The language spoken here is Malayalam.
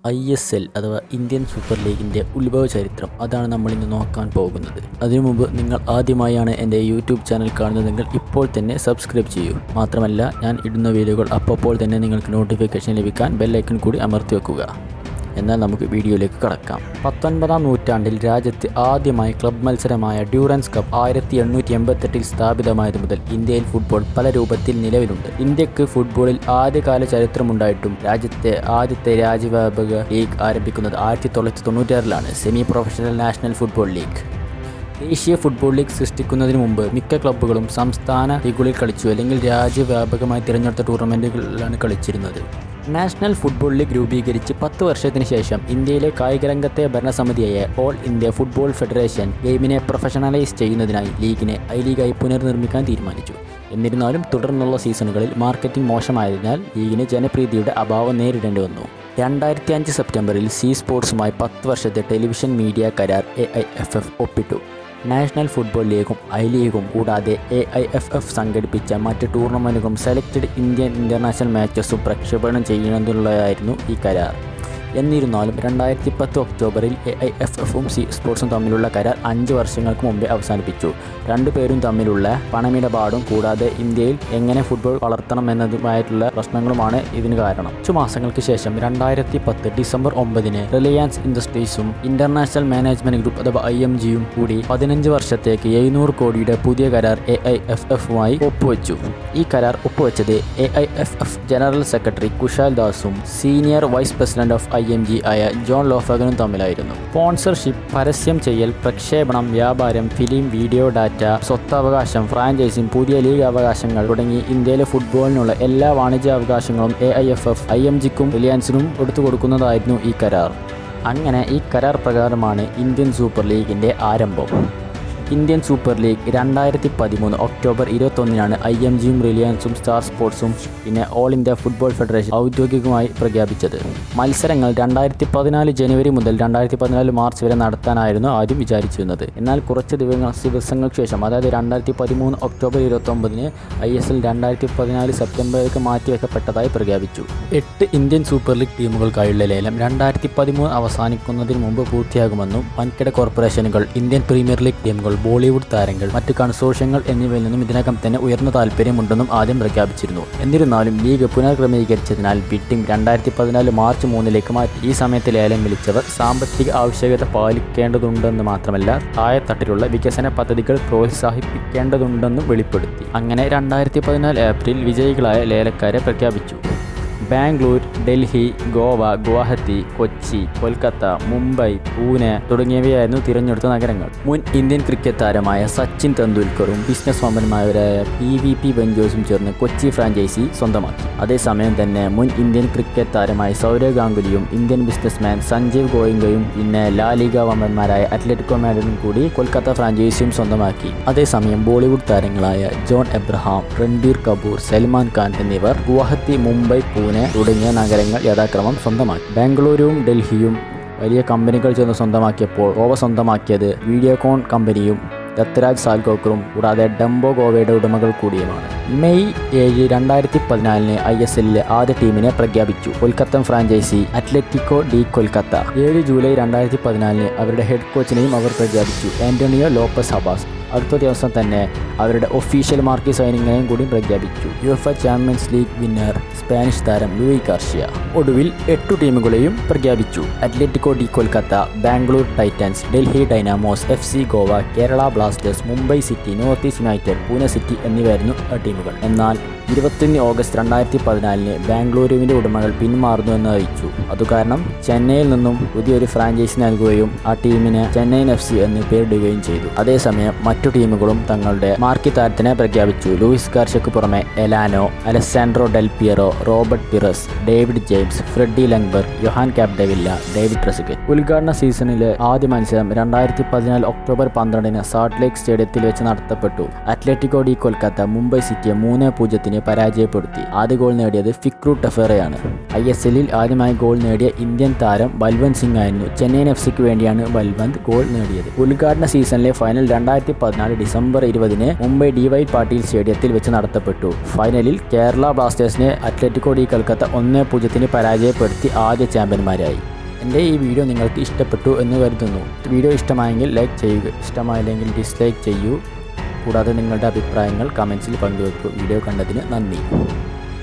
ഐ എസ് എൽ അഥവാ ഇന്ത്യൻ സൂപ്പർ ലീഗിൻ്റെ ഉത്ഭവ ചരിത്രം അതാണ് നമ്മൾ ഇന്ന് നോക്കാൻ പോകുന്നത് അതിനു മുമ്പ് നിങ്ങൾ ആദ്യമായാണ് എൻ്റെ യൂട്യൂബ് ചാനൽ കാണുന്നതെങ്കിൽ ഇപ്പോൾ തന്നെ സബ്സ്ക്രൈബ് ചെയ്യൂ മാത്രമല്ല ഞാൻ ഇടുന്ന വീഡിയോകൾ അപ്പോൾ തന്നെ നിങ്ങൾക്ക് നോട്ടിഫിക്കേഷൻ ലഭിക്കാൻ ബെല്ലൈക്കൺ കൂടി അമർത്തി വെക്കുക എന്നാൽ നമുക്ക് വീഡിയോയിലേക്ക് കടക്കാം പത്തൊൻപതാം നൂറ്റാണ്ടിൽ രാജ്യത്ത് ആദ്യമായി ക്ലബ് മത്സരമായ ഡ്യൂറൻസ് കപ്പ് ആയിരത്തി എണ്ണൂറ്റി എൺപത്തെട്ടിൽ സ്ഥാപിതമായത് മുതൽ ഇന്ത്യയിൽ ഫുട്ബോൾ പല രൂപത്തിൽ നിലവിലുണ്ട് ഇന്ത്യക്ക് ഫുട്ബോളിൽ ആദ്യകാല ചരിത്രമുണ്ടായിട്ടും രാജ്യത്തെ ആദ്യത്തെ രാജ്യവ്യാപക ലീഗ് ആരംഭിക്കുന്നത് ആയിരത്തി തൊള്ളായിരത്തി തൊണ്ണൂറ്റാറിലാണ് semi professional National Football League ദേശീയ ഫുട്ബോൾ ലീഗ് സൃഷ്ടിക്കുന്നതിന് മുമ്പ് മിക്ക ക്ലബ്ബുകളും സംസ്ഥാന ലീഗുകളിൽ കളിച്ചു അല്ലെങ്കിൽ രാജ്യവ്യാപകമായി തിരഞ്ഞെടുത്ത ടൂർണമെൻറ്റുകളിലാണ് കളിച്ചിരുന്നത് നാഷണൽ ഫുട്ബോൾ ലീഗ് രൂപീകരിച്ച് പത്ത് വർഷത്തിന് ശേഷം ഇന്ത്യയിലെ കായികരംഗത്തെ ഭരണസമിതിയായ ഓൾ ഇന്ത്യ ഫുട്ബോൾ ഫെഡറേഷൻ ഗെയിമിനെ പ്രൊഫഷണലൈസ് ചെയ്യുന്നതിനായി ലീഗിനെ ഐ ലീഗായി പുനർനിർമ്മിക്കാൻ തീരുമാനിച്ചു എന്നിരുന്നാലും തുടർന്നുള്ള സീസണുകളിൽ മാർക്കറ്റിംഗ് മോശമായതിനാൽ ലീഗിന് ജനപ്രീതിയുടെ അഭാവം നേരിടേണ്ടി വന്നു രണ്ടായിരത്തി അഞ്ച് സെപ്റ്റംബറിൽ സി സ്പോർട്സുമായി പത്ത് വർഷത്തെ ടെലിവിഷൻ മീഡിയ കരാർ എ ഐ എഫ് എഫ് ഒപ്പിട്ടു നാഷണൽ ഫുട്ബോൾ ലീഗും ഐ ലീഗും കൂടാതെ എ ഐ എഫ് എഫ് സംഘടിപ്പിച്ച മറ്റ് ടൂർണമെൻറ്റുകളും സെലക്റ്റഡ് ഇന്ത്യൻ ഇൻ്റർനാഷണൽ മാച്ചസും പ്രക്ഷേപണം ചെയ്യണമെന്നുള്ളതായിരുന്നു ഈ കരാർ എന്നിരുന്നാലും രണ്ടായിരത്തി പത്ത് ഒക്ടോബറിൽ എ ഐ എഫ് എഫും സി സ്പോർട്സും തമ്മിലുള്ള കരാർ അഞ്ച് വർഷങ്ങൾക്ക് മുമ്പേ അവസാനിപ്പിച്ചു രണ്ടുപേരും തമ്മിലുള്ള പണമിടപാടും കൂടാതെ ഇന്ത്യയിൽ എങ്ങനെ ഫുട്ബോൾ വളർത്തണമെന്നതുമായിട്ടുള്ള പ്രശ്നങ്ങളുമാണ് ഇതിന് കാരണം അഞ്ചു മാസങ്ങൾക്ക് ശേഷം രണ്ടായിരത്തി പത്ത് ഡിസംബർ ഒമ്പതിന് റിലയൻസ് ഇൻഡസ്ട്രീസും ഇന്റർനാഷണൽ മാനേജ്മെന്റ് ഗ്രൂപ്പ് അഥവാ ഐ എം ജിയും കൂടി പതിനഞ്ച് വർഷത്തേക്ക് എഴുന്നൂറ് കോടിയുടെ പുതിയ കരാർ എ ഐ എഫ് എഫുമായി ഒപ്പുവെച്ചു ഈ കരാർ ഒപ്പുവെച്ചത് A I F F general secretary Kushal ദാസും senior vice president of I M G ആയ ജോൺ ലോഫഗനും തമ്മിലായിരുന്നു സ്പോൺസർഷിപ്പ് പരസ്യം ചെയ്യൽ പ്രക്ഷേപണം വ്യാപാരം ഫിലിം വീഡിയോ ഡാറ്റ സ്വത്തവകാശം ഫ്രാഞ്ചൈസിംഗ് പുതിയ ലീഗ് അവകാശങ്ങൾ തുടങ്ങി ഇന്ത്യയിലെ ഫുട്ബോളിനുള്ള എല്ലാ വാണിജ്യ അവകാശങ്ങളും A I F F I M ജിക്കും റിലയൻസിനും എടുത്തു കൊടുക്കുന്നതായിരുന്നു ഈ കരാർ അങ്ങനെ ഈ കരാർ പ്രകാരമാണ് ഇന്ത്യൻ സൂപ്പർ ലീഗിൻ്റെ ആരംഭം ഇന്ത്യൻ സൂപ്പർ ലീഗ് രണ്ടായിരത്തി പതിമൂന്ന് ഒക്ടോബർ ഇരുപത്തൊന്നിനാണ് ഐ എം ജിയും റിലയൻസും സ്റ്റാർ സ്പോർട്സും പിന്നെ ഓൾ ഇന്ത്യ ഫുട്ബോൾ ഫെഡറേഷൻ ഔദ്യോഗികമായി പ്രഖ്യാപിച്ചത് മത്സരങ്ങൾ രണ്ടായിരത്തി പതിനാല് ജനുവരി മുതൽ രണ്ടായിരത്തി പതിനാല് മാർച്ച് വരെ നടത്താനായിരുന്നു ആദ്യം വിചാരിച്ചിരുന്നത് എന്നാൽ കുറച്ച് ദിവസങ്ങൾ ദിവസങ്ങൾക്ക് ശേഷം അതായത് രണ്ടായിരത്തി പതിമൂന്ന് ഒക്ടോബർ ഇരുപത്തൊമ്പതിന് ഐ എസ് എൽ രണ്ടായിരത്തി പതിനാല് സെപ്റ്റംബറിലേക്ക് മാറ്റിവെക്കപ്പെട്ടതായി പ്രഖ്യാപിച്ചു എട്ട് ഇന്ത്യൻ സൂപ്പർ ലീഗ് ടീമുകൾക്കായുള്ള ലേലം രണ്ടായിരത്തി പതിമൂന്ന് അവസാനിക്കുന്നതിന് മുമ്പ് പൂർത്തിയാകുമെന്നും വൻകിട കോർപ്പറേഷനുകൾ ഇന്ത്യൻ പ്രീമിയർ ലീഗ് ടീമുകൾ ബോളിവുഡ് താരങ്ങൾ മറ്റ് കൺസോർഷ്യങ്ങൾ എന്നിവയിൽ നിന്നും ഇതിനകം തന്നെ ഉയർന്ന താല്പര്യമുണ്ടെന്നും ആദ്യം പ്രഖ്യാപിച്ചിരുന്നു എന്നിരുന്നാലും ലീഗ് പുനർക്രമീകരിച്ചതിനാൽ ബിഡിംഗ് രണ്ടായിരത്തി പതിനാല് മാർച്ച് മൂന്നിലേക്ക് മാറ്റി ഈ സമയത്ത് ലേലം വിളിച്ചവർ സാമ്പത്തിക ആവശ്യകത പാലിക്കേണ്ടതുണ്ടെന്ന് മാത്രമല്ല താഴെത്തട്ടിലുള്ള വികസന പദ്ധതികൾ പ്രോത്സാഹിപ്പിക്കേണ്ടതുണ്ടെന്നും വെളിപ്പെടുത്തി അങ്ങനെ രണ്ടായിരത്തി പതിനാല് ഏപ്രിൽ വിജയികളായ ലേലക്കാരെ പ്രഖ്യാപിച്ചു ബാംഗ്ലൂർ ഡൽഹി ഗോവ ഗുവാഹത്തി കൊച്ചി കൊൽക്കത്ത മുംബൈ പൂനെ തുടങ്ങിയവയായിരുന്നു തിരഞ്ഞെടുത്ത നഗരങ്ങൾ മുൻ ഇന്ത്യൻ ക്രിക്കറ്റ് താരമായ സച്ചിൻ തെണ്ടുൽക്കറും ബിസിനസ് വമ്പന്മാരായ പി വി പി വെഞ്ചേഴ്സും ചേർന്ന് കൊച്ചി ഫ്രാഞ്ചൈസി സ്വന്തമാക്കി അതേസമയം തന്നെ മുൻ ഇന്ത്യൻ ക്രിക്കറ്റ് താരമായ സൗരവ് ഗാംഗുലിയും ഇന്ത്യൻ ബിസിനസ്മാൻ സഞ്ജീവ് ഗോയിങ്കയും പിന്നെ ലാലിഗ വമ്പന്മാരായ അത്ലറ്റിക്കോ മാഡനും കൂടി കൊൽക്കത്ത ഫ്രാഞ്ചൈസിയും സ്വന്തമാക്കി അതേസമയം ബോളിവുഡ് താരങ്ങളായ ജോൺ എബ്രഹാം രൺബീർ കപൂർ സൽമാൻ ഖാൻ എന്നിവർ ഗുവാഹത്തി മുംബൈ പൂനെ തുടങ്ങിയ നഗരങ്ങൾ യഥാക്രമം സ്വന്തമാക്കി ബാംഗ്ലൂരുവും ഡൽഹിയും വലിയ കമ്പനികൾ ചേർന്ന് സ്വന്തമാക്കിയപ്പോൾ ഗോവ സ്വന്തമാക്കിയത് വീഡിയോകോൺ കമ്പനിയും ദത്തരാജ് സാൽകോക്കറും കൂടാതെ ഡംബോ ഗോവയുടെ ഉടമകൾ കൂടിയുമാണ് മെയ് ഏഴ് രണ്ടായിരത്തി പതിനാലിന് ഐ എസ് എല്ലിലെ ആദ്യ ടീമിനെ പ്രഖ്യാപിച്ചു Kolkata franchise Atletico de Kolkata ഏഴ് ജൂലൈ രണ്ടായിരത്തി പതിനാലിന് അവരുടെ ഹെഡ് കോച്ചിനെയും അവർ പ്രഖ്യാപിച്ചു ആന്റണിയോ ലോപ്പസ് ഹബാസ് അടുത്ത ദിവസം തന്നെ അവരുടെ ഒഫീഷ്യൽ മാർക്കി സൈനിങ്ങിനെയും കൂടി പ്രഖ്യാപിച്ചു U F Champions League winner Spanish താരം ലൂയി കാർഷിയ ഒടുവിൽ എട്ടു ടീമുകളെയും പ്രഖ്യാപിച്ചു Atletico de Kolkata Bangalore Titans Delhi Dynamos F C Goa Kerala Blasters Mumbai City North East United Pune City എന്നിവയായിരുന്നു ആ ടീമുകൾ എന്നാൽ ഇരുപത്തൊന്ന് ഓഗസ്റ്റ് രണ്ടായിരത്തി പതിനാലിന് ബാംഗ്ലൂരുവിൻ്റെ ഉടമകൾ പിന്മാറുന്നു എന്ന് അറിയിച്ചു അതുകാരണം ചെന്നൈയിൽ നിന്നും പുതിയൊരു ഫ്രാഞ്ചൈസി നൽകുകയും ആ ടീമിന് ചെന്നൈയിൻ എഫ് സി എന്ന് പേരിടുകയും ചെയ്തു അതേസമയം മറ്റു ടീമുകളും തങ്ങളുടെ മാർക്കി താരത്തിനെ പ്രഖ്യാപിച്ചു ലൂയിസ് കാർഷയ്ക്ക് പുറമെ Elano Alessandro Del Piero Robert Pires David James Freddie Ljungberg Joan Capdevila David Trezeguet ഉദ്ഘാടന സീസണിലെ ആദ്യ മത്സരം രണ്ടായിരത്തി പതിനാല് ഒക്ടോബർ പന്ത്രണ്ടിന് സാൾട്ട് ലേക്ക് സ്റ്റേഡിയത്തിൽ വെച്ച് നടത്തപ്പെട്ടു അത്ലറ്റിക്കോ ഡി കൊൽക്കത്ത മുംബൈ സിറ്റിയെ മൂന്ന് പൂജ്യത്തിന് പരാജയപ്പെടുത്തി ആദ്യ ഗോൾ നേടിയത് ഫിക്രു ടെഫേറയാണ് ഐ എസ് എല്ലിൽ ആദ്യമായി ഗോൾ നേടിയ ഇന്ത്യൻ താരം ബൽവന്ത് സിംഗ് ആയിരുന്നു ചെന്നൈയിൻ എഫ് സിക്ക് വേണ്ടിയാണ് ബൽവന്ത് ഗോൾ നേടിയത് ഉദ്ഘാടന സീസണിലെ ഫൈനൽ രണ്ടായിരത്തി പതിനാല് ഡിസംബർ ഇരുപതിന് മുംബൈ ഡിവൈ പാട്ടീൽ സ്റ്റേഡിയത്തിൽ വെച്ച് നടത്തപ്പെട്ടു ഫൈനലിൽ കേരള ബ്ലാസ്റ്റേഴ്സിനെ അത്ലറ്റിക്കോ ഡി കൽക്കത്ത ഒന്ന് പൂജ്യത്തിന് പരാജയപ്പെടുത്തി ആദ്യ ചാമ്പ്യന്മാരായി എൻ്റെ ഈ വീഡിയോ നിങ്ങൾക്ക് ഇഷ്ടപ്പെട്ടു എന്ന് കരുതുന്നു വീഡിയോ ഇഷ്ടമായെങ്കിൽ ലൈക്ക് ചെയ്യുക ഇഷ്ടമായില്ലെങ്കിൽ ഡിസ്ലൈക്ക് ചെയ്യൂ കൂടാതെ നിങ്ങളുടെ അഭിപ്രായങ്ങൾ കമൻസിൽ പങ്കുവെക്കൂ വീഡിയോ കണ്ടതിന് നന്ദി